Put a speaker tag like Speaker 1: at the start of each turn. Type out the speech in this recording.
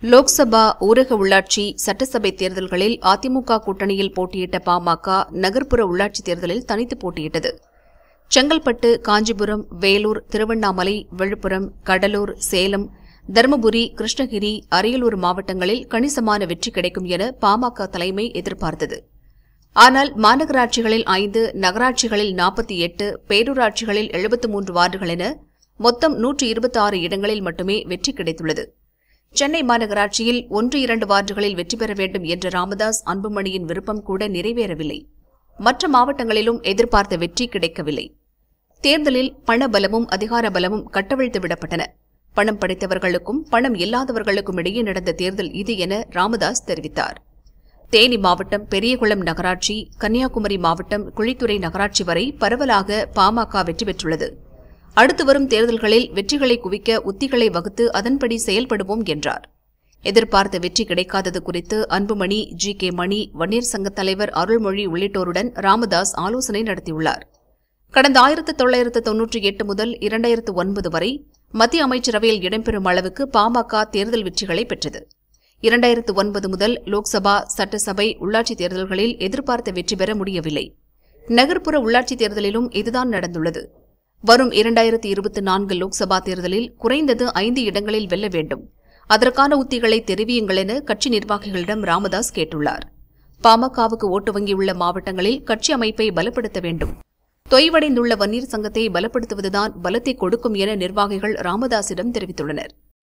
Speaker 1: லோக்சபா ஊரக உள்ளாட்சி சட்டசபை தேர்தல்களில் அதிமுக கூட்டணியில் போட்டியிட்ட பாமக நகர்ப்புற உள்ளாட்சித் தேர்தலில் தனித்து போட்டியிட்டது செங்கல்பட்டு காஞ்சிபுரம் வேலூர் திருவண்ணாமலை விழுப்புரம் கடலூர் சேலம் தருமபுரி கிருஷ்ணகிரி அரியலூர் மாவட்டங்களில் கணிசமான வெற்றி கிடைக்கும் என பாமக தலைமை எதிர்பார்த்தது ஆனால் மாநகராட்சிகளில் ஐந்து நகராட்சிகளில் நாற்பத்தி எட்டு பேரூராட்சிகளில் எழுபத்து மூன்று வார்டுகள் என மொத்தம் நூற்று இருபத்தி ஆறு இடங்களில் மட்டுமே வெற்றி கிடைத்துள்ளது சென்னை மாநகராட்சியில் ஒன்று இரண்டு வார்டுகளில் வெற்றி பெற வேண்டும் என்ற ராமதாஸ் அன்புமணியின் விருப்பம் கூட நிறைவேறவில்லை மற்ற மாவட்டங்களிலும் எதிர்பார்த்த வெற்றி கிடைக்கவில்லை தேர்தலில் பண பலமும் அதிகார பலமும் கட்டவிழ்த்து விடப்பட்டன பணம் படைத்தவர்களுக்கும் பணம் இல்லாதவர்களுக்கும் இடையே நடந்த தேர்தல் இது என ராமதாஸ் தெரிவித்தார் தேனி மாவட்டம் பெரியகுளம் நகராட்சி கன்னியாகுமரி மாவட்டம் குழித்துறை நகராட்சி வரை பரவலாக பாமக வெற்றி பெற்றுள்ளது அடுத்து வரும் தேர்தல்களில் வெற்றிகளை குவிக்க உத்திகளை வகுத்து அதன்படி செயல்படுவோம் என்றார் எதிர்பார்த்த வெற்றி கிடைக்காதது குறித்து அன்புமணி ஜி கே மணி வன்னியர் சங்கத் தலைவர் அருள்மொழி உள்ளிட்டோருடன் ராமதாஸ் ஆலோசனை நடத்தியுள்ளார் கடந்த ஆயிரத்து தொள்ளாயிரத்து தொன்னூற்றி எட்டு முதல் இரண்டாயிரத்து ஒன்பது வரை மத்திய அமைச்சரவையில் இடம்பெறும் அளவுக்கு பாமக தேர்தல் வெற்றிகளை பெற்றது இரண்டாயிரத்து ஒன்பது முதல் லோக்சபா சட்டசபை உள்ளாட்சித் தேர்தல்களில் எதிர்பார்த்த வெற்றி பெற முடியவில்லை நகர்ப்புற உள்ளாட்சித் தேர்தலிலும் இதுதான் நடந்துள்ளது வரும் இரண்டாயிரத்து இருபத்தி நான்கு லோக்சபா தேர்தலில் குறைந்தது ஐந்து இடங்களில் வெல்ல வேண்டும் அதற்கான உத்திகளை தெரிவியுங்கள் என கட்சி நிர்வாகிகளிடம் ராமதாஸ் கேட்டுள்ளார் பாமகவுக்கு ஓட்டு வங்கியுள்ள மாவட்டங்களில் கட்சி அமைப்பை பலப்படுத்த வேண்டும் தொய்வடைந்துள்ள வன்னியர் சங்கத்தை பலப்படுத்துவதுதான் பலத்தை கொடுக்கும் என நிர்வாகிகள் ராமதாசிடம் தெரிவித்துள்ளனர்